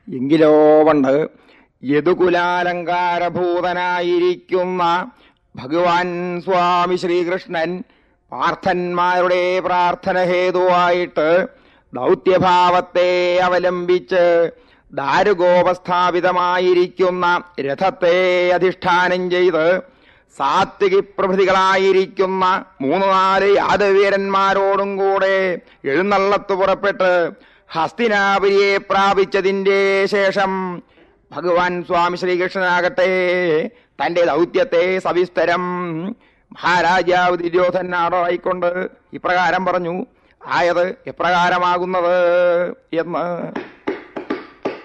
എങ്കിലോ പണ്ട് യദുകുലാലങ്കാരഭൂതനായിരിക്കുന്ന ഭഗവാൻ സ്വാമി ശ്രീകൃഷ്ണൻ പാർത്ഥന്മാരുടെ പ്രാർത്ഥന ഹേതുവായിട്ട് ദൗത്യഭാവത്തെ അവലംബിച്ച് ദാരുഗോപസ്ഥാപിതമായിരിക്കുന്ന രഥത്തെ അധിഷ്ഠാനം ചെയ്ത് സാത്വികി പ്രഭൃതികളായിരിക്കുന്ന മൂന്ന് നാല് യാദവീരന്മാരോടും കൂടെ എഴുന്നള്ളത്ത് പുറപ്പെട്ട് ഹസ്തിനാപുരിയെ പ്രാപിച്ചതിന്റെ ശേഷം ഭഗവാൻ സ്വാമി ശ്രീകൃഷ്ണനാകട്ടെ തന്റെ ദൗത്യത്തെ സവിസ്തരം മഹാരാജാവ് ദുര്യോധനാടായിക്കൊണ്ട് ഇപ്രകാരം പറഞ്ഞു ആയത് എപ്രകാരമാകുന്നത് എന്ന്